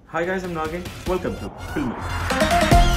Hi guys, I'm Nagin. Welcome to Film.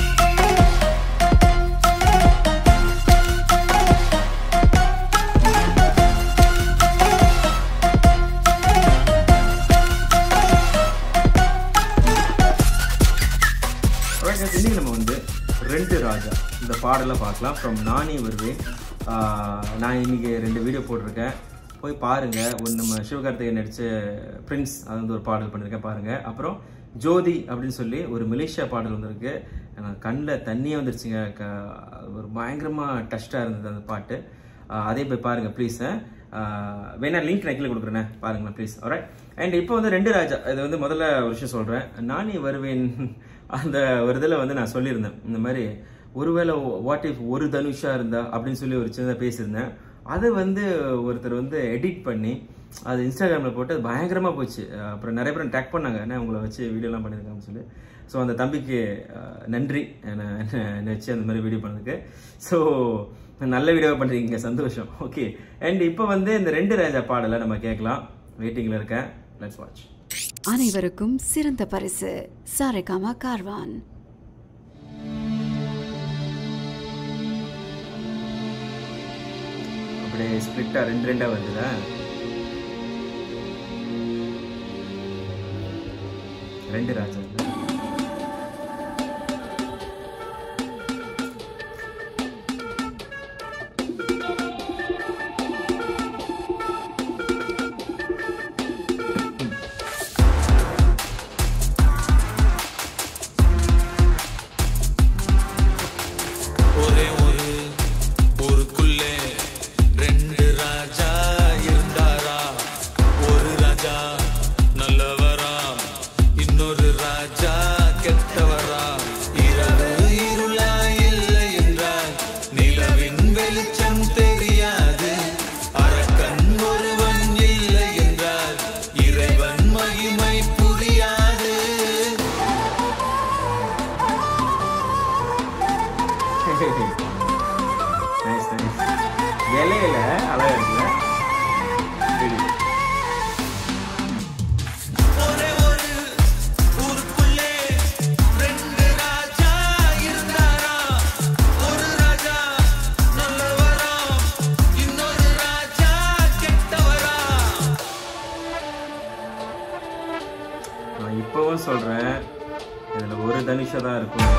Alright guys, இன்னைக்கு நம்ம வந்து ரெண்டு ராஜா இந்த பாடலை பார்க்கலாம் ஃப்ரம் நானே வருவேன் ஆஹ் நான் இன்னைக்கு ரெண்டு வீடியோ போட்டிருக்கேன் போய் பாருங்க ஒன்று நம்ம சிவகார்த்திகேயன் நடித்த பிரின்ஸ் அது வந்து ஒரு பாடல் பண்ணியிருக்கேன் பாருங்க அப்புறம் ஜோதி அப்படின்னு சொல்லி ஒரு மலேசியா பாடல் வந்திருக்கு எனக்கு கண்ணில் தண்ணியே வந்துருச்சுங்க க ஒரு பயங்கரமாக டச்டாக இருந்தது அந்த பாட்டு ஆஹ் அதே போய் பாருங்க ப்ளீஸ் வேணா லிங்க் நான் கீழே கொடுக்குறேன் பாருங்களேன் ப்ளீஸ் alright அண்ட் இப்போ வந்து ரெண்டு ராஜா இது வந்து முதல்ல ஒரு விஷயம் சொல்கிறேன் நானே வருவேன் அந்த ஒரு இதில் வந்து நான் சொல்லியிருந்தேன் இந்த மாதிரி ஒருவேளை வாட் இஃப் ஒரு தனுஷா இருந்தா அப்படின்னு சொல்லி ஒரு சின்னதாக பேசியிருந்தேன் அதை வந்து ஒருத்தர் வந்து எடிட் பண்ணி அது இன்ஸ்டாகிராமில் போட்டு அது பயங்கரமாக போச்சு அஹ் அப்புறம் நிறைய பேர் டேக் பண்ணாங்க என்ன உங்களை வச்சு வீடியோலாம் பண்ணியிருக்காங்கன்னு சொல்லி ஸோ அந்த தம்பிக்கு அஹ், நன்றி என்னை என்னை வச்சு அந்த மாதிரி வீடியோ பண்ணதுக்கு ஸோ நல்ல வீடியோ பண்ணுறீங்க சந்தோஷம் ஓகே அண்ட் இப்போ வந்து இந்த ரெண்டு ராஜா பாடலை நம்ம கேட்கலாம் வெயிட்டிங்கில் இருக்கேன் லெட்ஸ் வாட்ச் அனைவருக்கும் சிறந்த பரிசு சாரேகாமா கார்வான் அப்படியே ஸ்ப்ளிட்டாக ரெண்டு ரெண்டாக வருதுதா ரெண்டு ராஜா ஒரே ஒரு ஊருக்குள்ளே ரெண்டு ராஜா இருந்தாரா ஒரு ராஜா நல்லவரா இன்னொரு ராஜா கெட்டவரா இரவு இருளா இல்லை என்றால் நிலவின் வெளிச்சம் தெரியாது அரக்கன் ஒருவன் இல்லை என்றால் இறைவன் மகிமை புரியாது நைஸ் நைஸ் இலையில அழகா இருக்குல்ல சரி. ஒரே ஒரு ஊருக்குள்ளே ரெண்டு ராஜா இருந்தாரா ஒரு ராஜா நல்லவரா இன்னொரு ராஜா கெட்டவரா நான் இப்பவும் சொல்றேன் இதுல ஒரு தனுஷா தான் இருக்கும்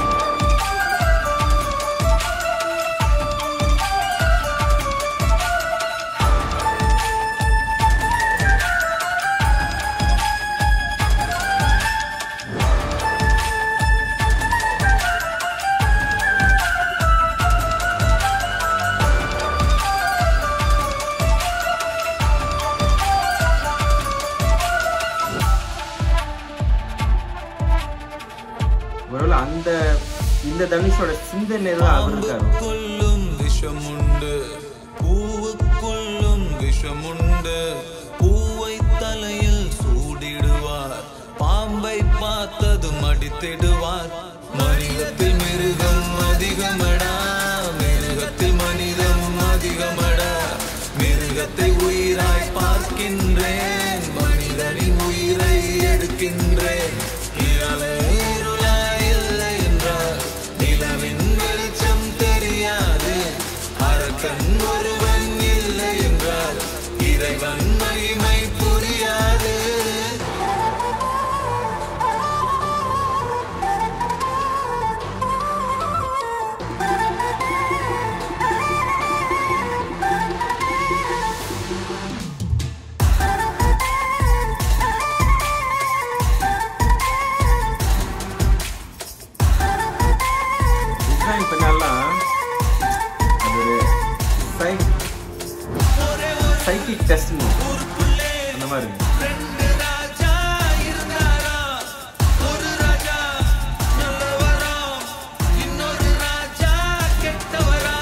ஒருவேளை அந்த இந்த தனுஷோட சிந்தனை தான் அவர் இருக்காரு கொல்லும் விஷமுண்டு பூவுக்குள்ளும் விஷமுண்டு பூவை தலையில் சூடிடுவார் பாம்பை பார்த்ததும் அடித்திடுவார் மனிதத்தில் மிருகம் அதிகமடா மிருகத்தில் மனிதம் அதிகமடா மிருகத்தை உயிராய் பார்க்கின்றேன் மனிதனின் உயிரை எடுக்கின்றேன் இரவே இருளாய் இல்லை என்றால் நிலவின் வெளிச்சம் தெரியாது அரக்கன் ஒருவன் இல்லை என்றால் இறைவன் மகிமை புரியாது டிசைன் பண்ணாலாம் அது ஒரு சைக் சைக்கிக் டெஸ்ட் அந்த மாதிரி இருக்கு ரெண்டு ராஜா இருந்தாரா ஒரு ராஜா நல்லவரா இன்னொரு ராஜா கெட்டவரா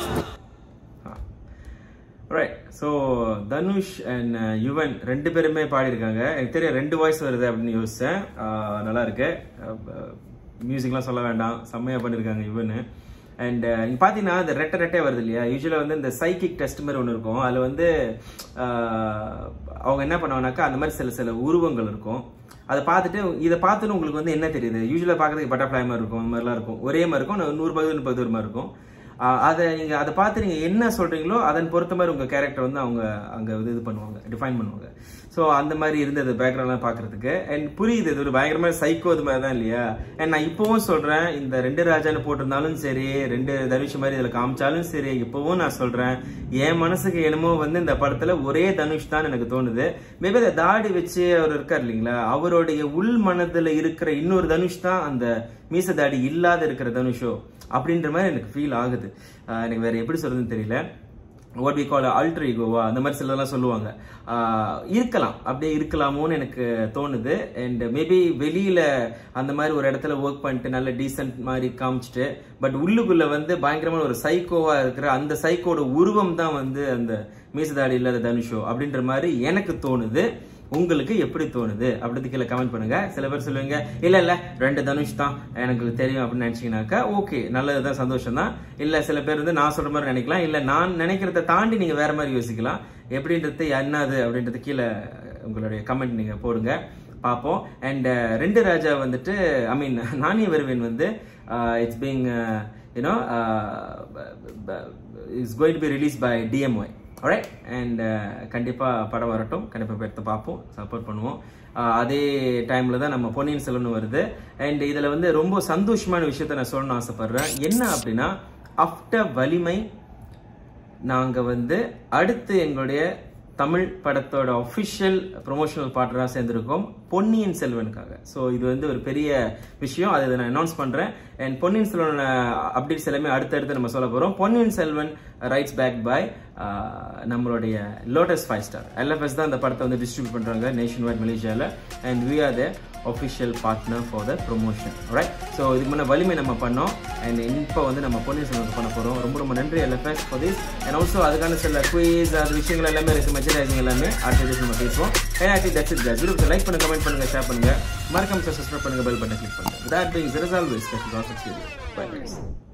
right so Dhanush and Yuvan ரெண்டு பேருமே பாடியிருக்காங்க எனக்கு தெரியும் ரெண்டு வாய்ஸ் வருது அப்படின்னு யோசித்தேன் ஆஹ் நல்லா இருக்கு மியூசிக்லாம் சொல்ல வேண்டாம் செம்மையாக பண்ணியிருக்காங்க யுவன் அண்ட் நீங்க பாத்தீங்கன்னா இந்த ரெட்டை ரெட்டே வருது இல்லையா யூஸ்வலா வந்து இந்த சைக்கிக் டெஸ்ட் மாதிரி ஒன்று இருக்கும் அதுல வந்து ஆஹ், அவங்க என்ன பண்ணுவாங்கனாக்கா அந்த மாதிரி சில சில உருவங்கள் இருக்கும் அதை பார்த்துட்டு இதை பார்த்துட்டு உங்களுக்கு வந்து என்ன தெரியுது யூஸ்வலாக பார்க்கறதுக்கு பட்டர்ஃப்ளை மாதிரி இருக்கும் அந்த மாதிரிலாம் இருக்கும் ஒரே மாதிரி இருக்கும் நூ- நூறு பகுதி முப்பது ஒரு மாதிரி இருக்கும் ஆஹ் அதை நீங்க அதை பார்த்து நீங்க என்ன சொல்றீங்களோ அதன் பொறுத்த மாதிரி உங்க கேரக்டர் வந்து அவங்க அங்க இது இது பண்ணுவாங்க டிஃபைன் பண்ணுவாங்க ஸோ அந்த மாதிரி இருந்தது பேக்ரவுண்ட்லாம் பார்க்கறதுக்கு அண்ட் புரியுது இது ஒரு பயங்கரமான சைக்கோ இது மாதிரி தான் இல்லையா அண்ட் நான் இப்பவும் சொல்றேன் இந்த ரெண்டு ராஜான்னு போட்டிருந்தாலும் சரி ரெண்டு தனுஷ் மாதிரி இதுல காமிச்சாலும் சரி இப்பவும் நான் சொல்றேன் என் மனசுக்கு என்னமோ வந்து இந்த படத்துல ஒரே தனுஷ் தான் எனக்கு தோணுது மேபி அந்த தாடி வச்சு அவர் இருக்கார் இல்லைங்களா அவருடைய உள் மனதுல இருக்கிற இன்னொரு தனுஷ் தான் அந்த மீச தாடி இல்லாத இருக்கிற தனுஷோ அப்படின்ற மாதிரி எனக்கு ஃபீல் ஆகுது ஆஹ் எனக்கு வேற எப்படி சொல்றதுன்னு தெரியல வாட் வி கால் அல்ட்ரு ஈகோவா அந்த மாதிரி சிலதெல்லாம் சொல்லுவாங்க ஆஹ் இருக்கலாம் அப்படியே இருக்கலாமோன்னு எனக்கு தோணுது அண்ட் மேபி வெளியில அந்த மாதிரி ஒரு இடத்துல ஒர்க் பண்ணிட்டு நல்ல டீசென்ட் மாதிரி காமிச்சிட்டு பட் உள்ளுக்குள்ள வந்து பயங்கரமான ஒரு சைக்கோவா இருக்கிற அந்த சைக்கோட உருவம் தான் வந்து அந்த மீசதாடி இல்லாத தனுஷோ அப்படின்ற மாதிரி எனக்கு தோணுது உங்களுக்கு எப்படி தோணுது அப்படின்னு கீழே கமெண்ட் பண்ணுங்க சில பேர் சொல்லுவீங்க இல்ல இல்ல ரெண்டு தனுஷ் தான் எனக்கு தெரியும் அப்படின்னு நினைச்சீங்கன்னாக்கா ஓகே நல்லதுதான் சந்தோஷம் தான் இல்ல சில பேர் வந்து நான் சொல்ற மாதிரி நினைக்கலாம் இல்ல நான் நினைக்கிறத தாண்டி நீங்க வேற மாதிரி யோசிக்கலாம் எப்படின்றது என்னது அப்படின்றது கீழே உங்களுடைய கமெண்ட் நீங்க போடுங்க பார்ப்போம் அண்ட் ரெண்டு ராஜா வந்துட்டு ஐ மீன் நானே வருவேன் வந்து it's being you know it's going to be release by DMY alright and கண்டிப்பாக படம் வரட்டும் கண்டிப்பாக எடுத்து பார்ப்போம் சப்போர்ட் பண்ணுவோம் அஹ் அதே டைமில் தான் நம்ம பொன்னியின் செல்வன் வருது அண்ட் இதில் வந்து ரொம்ப சந்தோஷமான விஷயத்த நான் சொல்லணும்னு ஆசைப்படுறேன் என்ன அப்படின்னா ஆஃப்டர் வலிமை நாங்கள் வந்து அடுத்து எங்களுடைய தமிழ் படத்தோட ஒஃபிஷியல் ப்ரொமோஷனல் பார்ட்னராக சேர்ந்திருக்கோம் பொன்னியின் செல்வனுக்காக ஸோ இது வந்து ஒரு பெரிய விஷயம் அதை நான் அனௌன்ஸ் பண்ணுறேன் அண்ட் பொன்னியின் செல்வன் அப்டேட்ஸ் எல்லாமே அடுத்தடுத்து நம்ம சொல்ல போகிறோம் Ponniyin Selvan rights back by நம்மளுடைய லோட்டஸ் ஃபைவ் ஸ்டார் எல்எஃப்எஸ் தான் அந்த படத்தை வந்து டிஸ்ட்ரிபியூட் பண்ணுறாங்க நேஷன் வைட் மலேசியாவில் and we are the official partner for the promotion right so இதுக்கு முன்னே வலிமை நம்ம பண்ணோம் அண்ட் இப்போ வந்து நம்ம பொன்னியின் செல்வன் பண்ண போகிறோம் ரொம்ப ரொம்ப நன்றி LFS for this and also அதுக்கான சில குயிஸ் அது விஷயங்கள் எல்லாமே இருக்குது மெச்சரைசிங் எல்லாமே அடுத்த வீடியோ நம்ம பேசுவோம் and actually that's it guys video like பண்ணுங்க கமெண்ட் பண்ணுங்க ஷேர் பண்ணுங்க மறக்காம சப்ஸ்கிரைப் பண்ணுங்க பெல் பட்டன் கிளிக் பண்ணுங்க with that being is always special bye guys